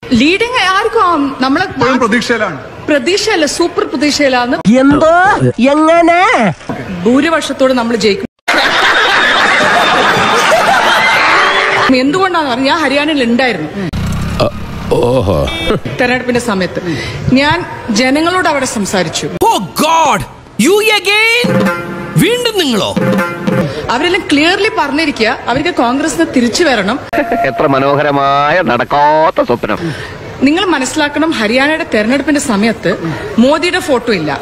Leading ആർക്കും ആവും. നമ്മളെ ഇപ്പോഴും പ്രതീക്ഷയിലാണ് പ്രതീക്ഷയല്ല സൂപ്പർ പ്രതീക്ഷയിലാന്ന് എന്തോ എങ്ങനെ ഭൂരിപക്ഷത്തോട് നമ്മൾ ജയിക്കും എന്തുകൊണ്ടാന്ന് പറഞ്ഞാൽ ഞാൻ ഹരിയാനയിൽ ഉണ്ടായിരുന്നു ഓഹോ തെരഞ്ഞെടുപ്പിന്റെ സമയത്ത് ഞാൻ ജനങ്ങളോട് അവിടെ സംസാരിച്ചു ഓ ഗോഡ് യു അഗൈൻ വീണ്ടും നിങ്ങളോ അവരെല്ലാം ക്ലിയർലി പറഞ്ഞിരിക്കുക അവർക്ക് കോൺഗ്രസിന് തിരിച്ചു വരണം എത്ര മനോഹരമായ നടക്കാത്ത സ്വപ്നം നിങ്ങൾ മനസ്സിലാക്കണം ഹരിയാനയുടെ തെരഞ്ഞെടുപ്പിന്റെ സമയത്ത് മോദിയുടെ ഫോട്ടോ ഇല്ല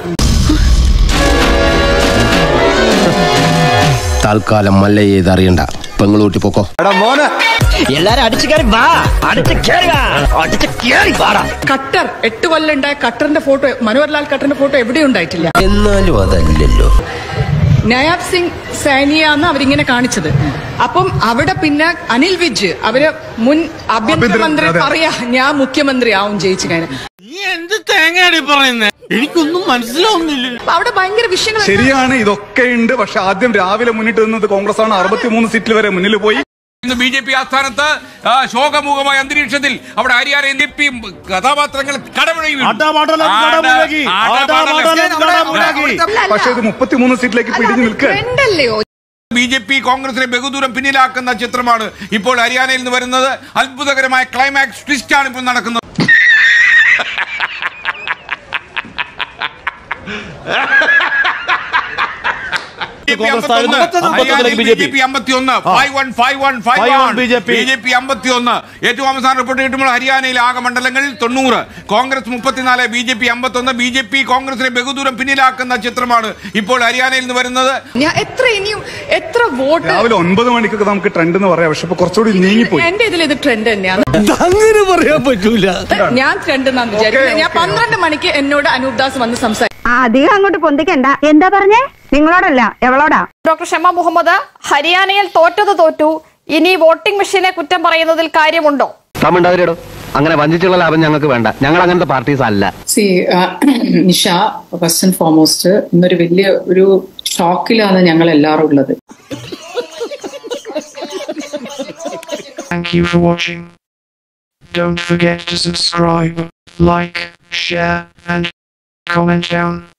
തൽക്കാലം മല്ല ചെയ്ത് അറിയണ്ട പെങ്ങളൂട്ടി പൊക്കോ എല്ലാരും അടിച്ചു കയറി വാ അടിച്ചു കയറി വാ അടിച്ചു കയറി വാടാ ഖട്ടർ എട്ട് കൊല്ലം ഉണ്ടായ ഖട്ടറിന്റെ ഫോട്ടോ മനോഹർലാൽ ഖട്ടറിന്റെ ഫോട്ടോ എവിടെയും ഉണ്ടായിട്ടില്ല എന്നാലും അതല്ലല്ലോ നയാബ് സിംഗ് സൈനിയാന്ന് അവരിങ്ങനെ കാണിച്ചത് അപ്പം അവിടെ പിന്നെ അനിൽ വിജ് അവര് മുൻ ആഭ്യന്തരമന്ത്രി അതെ. പറയാ ഞാൻ മുഖ്യമന്ത്രി ആവും ജയിച്ചു കഴിഞ്ഞ നീ എന്ത് തേങ്ങയാടി പറയുന്നേ എനിക്കൊന്നും മനസ്സിലാവുന്നില്ല അപ്പൊ അവിടെ ഭയങ്കര വിഷയങ്ങൾ ശരിയാണ് ഇതൊക്കെ ഉണ്ട് പക്ഷെ ആദ്യം രാവിലെ മുന്നിട്ട് നിന്നത് കോൺഗ്രസ് ആണ് അറുപത്തിമൂന്ന് സീറ്റിൽ വരെ മുന്നിൽ പോയി ഇന്ന് ബി ജെ പി ആസ്ഥാനത്ത് ആ, ശോകമൂകമായ അന്തരീക്ഷത്തിൽ അവിടെ ഹരിയാന എൻ ഡി പി കഥാപാത്രങ്ങൾ കടമുഴകി വീണു. കടമുഴകി. ആട- ആടപാടലം. പക്ഷെ ഇത് മുപ്പത്തിമൂന്ന് സീറ്റിലേക്ക് പിടിഞ്ഞു നിൽക്കുക ട്രെൻഡല്ലയോ ബി ജെ പി കോൺഗ്രസിനെ ബഹുദൂരം പിന്നിലാക്കുന്ന ചിത്രമാണ് ഇപ്പോൾ ഹരിയാനയിൽ നിന്ന് വരുന്നത് അത്ഭുതകരമായ ക്ലൈമാക്സ് ട്വിസ്റ്റ് ആണ് ഇപ്പോൾ നടക്കുന്നത് കോൺഗ്രസ് താഴ്ന്നു. അമ്പത്തൊന്നിലേക്ക് ബി ജെ പി. ബി അമ്പത്തിയൊന്ന് five one five one five 51 one BJP. B J P അമ്പത്തിയൊന്ന് ഏറ്റവും അവസാന റിപ്പോർട്ട് കിട്ടുമ്പോൾ ഹരിയാനയിൽ ആകെ മണ്ഡലങ്ങളിൽ തൊണ്ണൂറ് കോൺഗ്രസ് മുപ്പത്തിനാല് ബി ജെ പി അമ്പത്തൊന്ന് ബി ജെ പി കോൺഗ്രസിനെ ബഹുദൂരം പിന്നിലാക്കുന്ന ചിത്രമാണ് ഇപ്പോൾ ഹരിയാനയിൽ നിന്ന് വരുന്നത് ഞാൻ എത്ര ഇനിയും എത്ര വോട്ട് രാവിലെ ഒൻപത് മണിക്കൊക്കെ നമുക്ക് ട്രെൻഡ് എന്ന് പറയാം പക്ഷെ ഇപ്പൊ കുറച്ചുകൂടി നീങ്ങിപ്പോയി എന്റെ ഇതിൽ ഇത് ട്രെൻഡ് തന്നെയാണ് അങ്ങനെ പറയാൻ പറ്റൂല ഞാൻ ട്രെൻഡ് എന്നാണ് വിചാരിക്കുന്നത് ഞാൻ ഓക്കേ, പന്ത്രണ്ട് മണിക്ക് എന്നോട് അനൂപ് ദാസ് വന്ന് സംസാരിച്ചു അധികം അങ്ങോട്ട് പൊന്തിക്കണ്ട എന്താ പറഞ്ഞേ നിങ്ങളോടല്ല എവളോടാ ഡോക്ടർ ഷമ മുഹമ്മദ് ഹരിയാനയിൽ തോറ്റത് തോറ്റു ഇനി വോട്ടിംഗ് മെഷീനെ കുറ്റം പറയുന്നതിൽ കാര്യമുണ്ടോ തമിണ്ടാവരിടോ അങ്ങനെ വഞ്ചിച്ചുള്ള ലാഭം ഞങ്ങൾക്ക് വേണ്ട ഞങ്ങൾ അങ്ങനത്തെ പാർട്ടീസ് അല്ല സി നിഷ ഫസ്റ്റ് ആൻഡ് ഫോർമോസ്റ്റ് ഇന്നൊരു വലിയ ഒരു ഷോക്കിലാണ് ഞങ്ങൾ എല്ലാവരും ഉള്ളത് Thank you for watching. Don't forget to subscribe, like, share, and comment down.